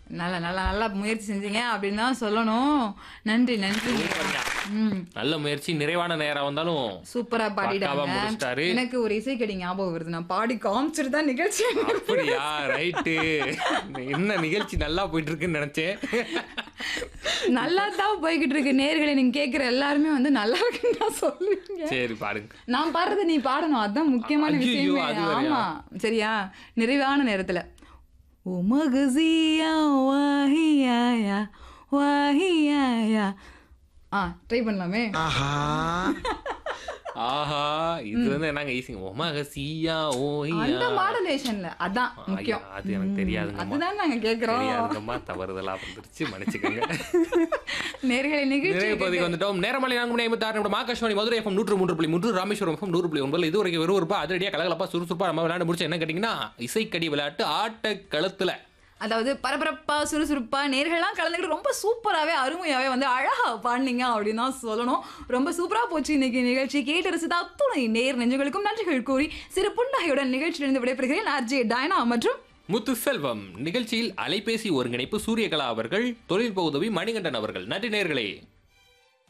நல்லா நல்லா நல்லா முயற்சி செஞ்சீங்க அப்படின்னு தான் சொல்லணும் நன்றி நன்றி ம் நல்ல முயற்சி நிறைவான நேரம் வந்தாலும் சூப்பரா பக்காவா பாடிட்டாங்க முடிச்சிட்டாரு. எனக்கு ஒரு இசைக்கடி ஞாபகம் வருது நான் பாடி காமிச்சிட்டு தான் நிகழ்ச்சி அப்படியா ரைட்டு என்ன நிகழ்ச்சி நல்லா போயிட்டு இருக்குன்னு நினைச்சேன் நல்லா தான் போய்கிட்டு இருக்கு நேர்களை நீங்க கேக்குற எல்லாருமே வந்து நல்லா இருக்குன்னு தான் சொல்லுவீங்க சரி பாருங்க நான் பாடுறது நீ பாடணும் அதுதான் முக்கியமான ஐயையோ, விஷயமே அது வேறயா? ஆமா சரியா நிறைவான நேரத்துல உமகசியா வாஹியாயா வாஹியாயா ஆ ட்ரை பண்ணலாமே ஆஹா இது வந்து என்னங்க ஈஸிங்க ஒமாக சீயா ஓஹியா அந்த மாடலேஷன்ல அதான் முக்கியம் ஐயா, அது எனக்கு தெரியாதுங்கம்மா அதுதான் நாங்க கேக்குறோம் தெரியாதுங்கம்மா தவறுதலா வந்துருச்சு மன்னிச்சுக்கோங்க நேர்களை நிகழ்ச்சி நிறைய பகுதிக்கு வந்துட்டோம் நேரமலை நான்கு மணி ஐம்பத்தி ஆறு நிமிடம் ஆகாஷ்வாணி மதுரை எஃப்எம் நூற்று மூன்று புள்ளி மூன்று ராமேஸ்வரம் எஃப்எம் நூறு புள்ளி ஒன்பது இது வரைக்கும் விறுவிறுப்பா அதிரடியா கலகலப்பா சுறுசுறுப்பா நம்ம விளையாண்டு முடிச்சு என்ன கேட்டீங்கன்னா இசைக்கடி விளையாட்டு ஆட்ட களத்துல அதாவது பரபரப்பா சுறுசுறுப்பா நேர்கள்லாம் கலந்துக்கிட்டு ரொம்ப சூப்பராகவே அருமையாவே வந்து அழகா பாடினீங்க அப்படின்னு தான் சொல்லணும் ரொம்ப சூப்பரா போச்சு இன்னைக்கு நிகழ்ச்சி கேட்டு ரசித்த அத்துணை நேர் நெஞ்சுகளுக்கும் நன்றிகள் கூறி சிறு புன்னகையுடன் நிகழ்ச்சியிலிருந்து விடைபெறுகிறேன் ஆர்ஜே டயனா மற்றும் முத்து செல்வம் நிகழ்ச்சியில் அலைபேசி ஒருங்கிணைப்பு சூரியகலா அவர்கள் தொழில்நுட்ப உதவி மணிகண்டன் அவர்கள் நன்றி நேர்களே